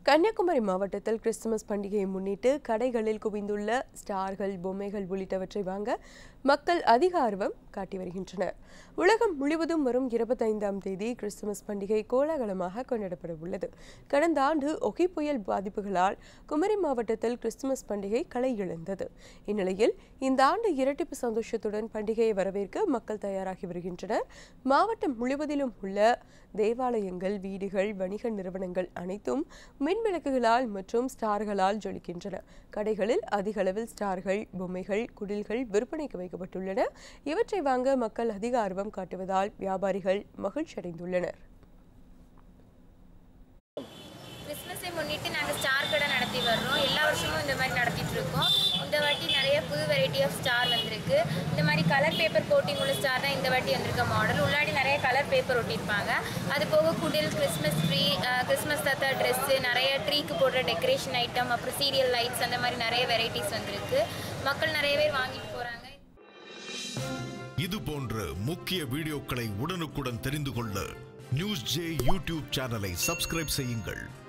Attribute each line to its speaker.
Speaker 1: கன்னியாகுமரி மாவட்டத்தில் கிறிஸ்துமஸ் பண்டிகையை முன்னிட்டு கடைகளில் குவிந்துள்ள ஸ்டார்கள் பொம்மைகள் உள்ளிட்டவற்றை வாங்க மக்கள் அதிக ஆர்வம் காட்டி வருகின்றனர் உலகம் முழுவதும் வரும் இருபத்தைந்தாம் தேதி கிறிஸ்துமஸ் பண்டிகை கோலாகலமாக கொண்டாடப்பட உள்ளது கடந்த ஆண்டு ஒகி புயல் பாதிப்புகளால் குமரி மாவட்டத்தில் கிறிஸ்துமஸ் பண்டிகை களை இழந்தது இந்நிலையில் இந்த ஆண்டு இரட்டிப்பு சந்தோஷத்துடன் பண்டிகையை வரவேற்க மக்கள் தயாராகி வருகின்றனர் மாவட்டம் முழுவதிலும் உள்ள தேவாலயங்கள் வீடுகள் வணிக நிறுவனங்கள் அனைத்தும் மின் விளக்குகளால் மற்றும் ஸ்டார்களால் ஜொலிக்கின்றன கடைகளில் அதிக அளவில் ஸ்டார்கள் பொம்மைகள் குடில்கள் விற்பனைக்கு வைக்கப்பட்டுள்ளன இவற்றை வாங்க மக்கள் அதிக ஆர்வம் காட்டுவதால் வியாபாரிகள் மகிழ்ச்சி அடைந்துள்ளனர்
Speaker 2: கிறிஸ்மஸை முன்னிட்டு நாங்கள் ஸ்டார் கடை நடத்தி வர்றோம் எல்லா வருஷமும் இந்த மாதிரி நடத்திட்டு இருக்கோம் இந்த வாட்டி நிறைய புது வெரைட்டி ஆஃப் ஸ்டார் வந்திருக்கு இந்த மாதிரி கலர் பேப்பர் கோட்டிங் உள்ள ஸ்டார் தான் இந்த வாட்டி வந்திருக்க மாடல் உள்ளாடி நிறைய கலர் பேப்பர் ஒட்டியிருப்பாங்க அது போக குடில் கிறிஸ்மஸ் ட்ரீ கிறிஸ்மஸ் தாத்தா ட்ரெஸ்ஸு நிறைய ட்ரீக்கு போடுற டெக்கரேஷன் ஐட்டம் அப்புறம் சீரியல் லைட்ஸ் அந்த மாதிரி நிறைய வெரைட்டிஸ் வந்திருக்கு மக்கள் நிறைய பேர் வாங்கிட்டு போகிறாங்க
Speaker 3: இது போன்ற முக்கிய வீடியோக்களை உடனுக்குடன் தெரிந்து கொள்ள நியூஸ் ஜே யூடியூப் சேனலை சப்ஸ்கிரைப் செய்யுங்கள்